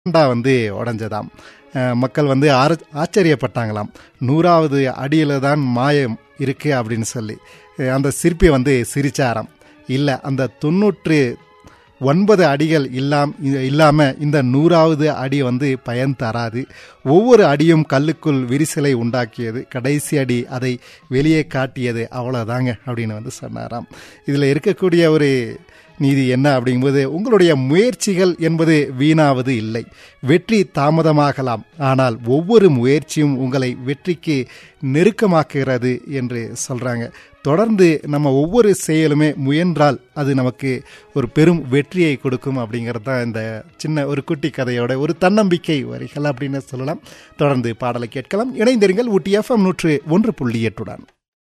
டா வந்து உடஞ்சதாம் அஹ் மக்கள் வந்து ஆர ஆச்சரியப்பட்டாங்களாம் நூறாவது அடியில் தான் மாயம் இருக்கு அப்படின்னு சொல்லி அஹ் அந்த சிற்பி வந்து சிரிச்சாராம் இல்லை அந்த தொண்ணூற்று ஒன்பது அடிகள் இல்லாம் இல்லாமல் இந்த நூறாவது அடி வந்து பயன் தராது ஒவ்வொரு அடியும் கல்லுக்குள் விரிசலை உண்டாக்கியது கடைசி அடி அதை வெளியே காட்டியது அவ்வளோதாங்க அப்படின்னு வந்து சொன்னாராம் இதில் இருக்கக்கூடிய ஒரு நீதி என்ன அப்படிங்கும்போது உங்களுடைய முயற்சிகள் என்பது வீணாவது இல்லை வெற்றி தாமதமாகலாம் ஆனால் ஒவ்வொரு முயற்சியும் உங்களை வெற்றிக்கு நெருக்கமாக்குகிறது என்று சொல்கிறாங்க தொடர்ந்து நம்ம ஒவ்வொரு செயலுமே முயன்றால் அது நமக்கு ஒரு பெரும் வெற்றியை கொடுக்கும் அப்படிங்கிறது தான் இந்த சின்ன ஒரு குட்டி கதையோட ஒரு தன்னம்பிக்கை வரிகள் அப்படின்னு சொல்லலாம் தொடர்ந்து பாடலை கேட்கலாம் இணைந்திருங்கள் ஊட்டி எஃப்எம் நூற்று ஒன்று புள்ளி எட்டுடன்